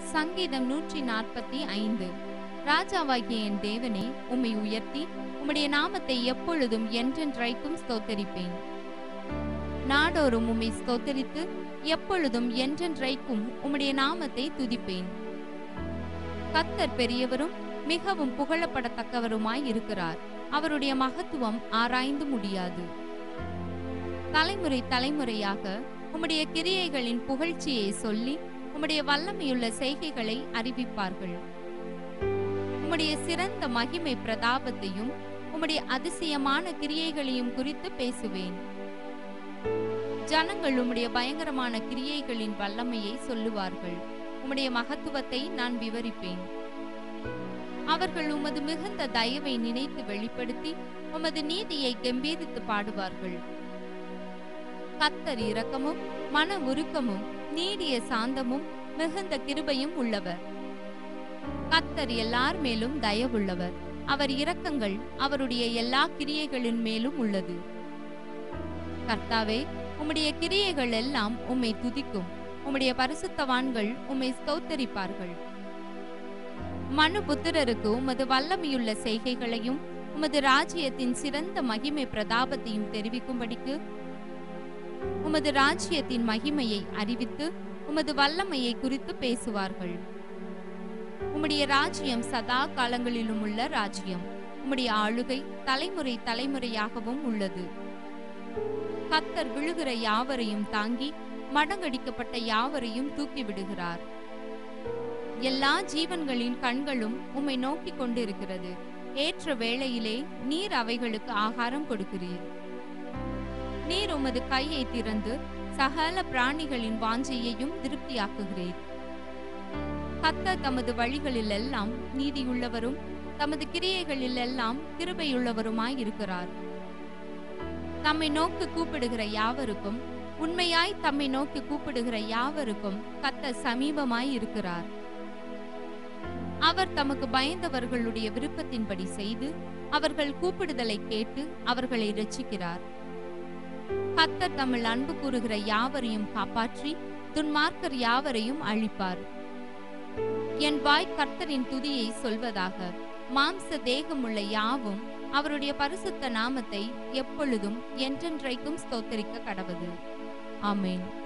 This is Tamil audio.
சங்கீதம் நூற்றி நாற்பத்தி ஐந்து ராஜாவாகிய என் தேவனே உம்மை உயர்த்தி உம்முடைய நாமத்தை எப்பொழுதும் என்றென்றைக்கும் ஸ்தோத்தரிப்பேன் நாடோறும் உம்மை ஸ்தோத்தரித்து எப்பொழுதும் என்றென்றைக்கும் உம்முடைய நாமத்தை துதிப்பேன் கத்தர் பெரியவரும் மிகவும் புகழப்படத்தக்கவருமாய் இருக்கிறார் அவருடைய மகத்துவம் ஆராய்ந்து முடியாது தலைமுறை தலைமுறையாக உம்முடைய கிரியைகளின் புகழ்ச்சியை சொல்லி உம்முடைய வல்லமையுள்ள செய்கைகளை அறிவிப்பார்கள் உம்முடைய சிறந்த மகிமை பிரதாபத்தையும் உம்முடைய அதிசயமான கிரியைகளையும் குறித்து பேசுவேன் ஜனங்கள் உம்முடைய பயங்கரமான கிரியைகளின் வல்லமையை சொல்லுவார்கள் உம்முடைய மகத்துவத்தை நான் விவரிப்பேன் அவர்கள் உமது மிகுந்த தயவை நினைத்து வெளிப்படுத்தி உமது நீதியை கம்பீரித்து பாடுவார்கள் கத்தர் இரக்கமும் மன உருக்கமும் நீடிய சாந்தமும் மிகுந்த கிருபையும் உள்ளவர் கத்தர் எல்லார் மேலும் தயவுள்ளவர் அவர் இரக்கங்கள் அவருடைய எல்லா கிரியைகளின் மேலும் உள்ளது கர்த்தாவே உம்முடைய கிரியைகள் எல்லாம் உம்மை துதிக்கும் உம்முடைய பரிசுத்தவான்கள் உம்மை ஸ்தோத்தரிப்பார்கள் மனு புத்திரருக்கு உமது வல்லமையுள்ள செய்கைகளையும் உமது ராஜ்யத்தின் சிறந்த மகிமை பிரதாபத்தையும் தெரிவிக்கும்படிக்கு உமது ராஜ்யத்தின் மகிமையை அறிவித்து உமது வல்லமையை குறித்து பேசுவார்கள் உம்முடைய ராஜ்யம் சதா காலங்களிலும் உள்ள ராஜ்யம் உம்முடைய ஆளுகை தலைமுறை தலைமுறையாகவும் உள்ளது கத்தர் விழுகிற யாவரையும் தாங்கி மடங்கடிக்கப்பட்ட யாவரையும் தூக்கி விடுகிறார் எல்லா ஜீவன்களின் கண்களும் உம்மை நோக்கிக் கொண்டிருக்கிறது ஏற்ற வேளையிலே நீர் அவைகளுக்கு ஆகாரம் கொடுக்கிறீர் நீர் உமது கையை திறந்து சகல பிராணிகளின் வாஞ்சையையும் திருப்தியாக்குகிறீர் கத்தர் தமது வழிகளில் எல்லாம் நீதியுள்ளவரும் தமது கிரியைகளில் எல்லாம் கிருபையுள்ளவருமாய் இருக்கிறார் தம்மை நோக்கி கூப்பிடுகிற யாவருக்கும் உண்மையாய் தம்மை நோக்கி கூப்பிடுகிற யாவருக்கும் கத்தர் சமீபமாய் இருக்கிறார் அவர் தமக்கு பயந்தவர்களுடைய விருப்பத்தின்படி செய்து அவர்கள் கூப்பிடுதலை கேட்டு அவர்களை இரட்சிக்கிறார் கத்தர் தமிழ் அன்பு கூறுகிற யாவரையும் காப்பாற்றி துன்மார்க்கர் யாவரையும் அழிப்பார் என் வாய் கர்த்தரின் துதியை சொல்வதாக மாம்ச தேகமுள்ள யாவும் அவருடைய பரிசுத்த நாமத்தை எப்பொழுதும் என்றென்றைக்கும் ஸ்தோத்தரிக்க கடவது ஆமேன்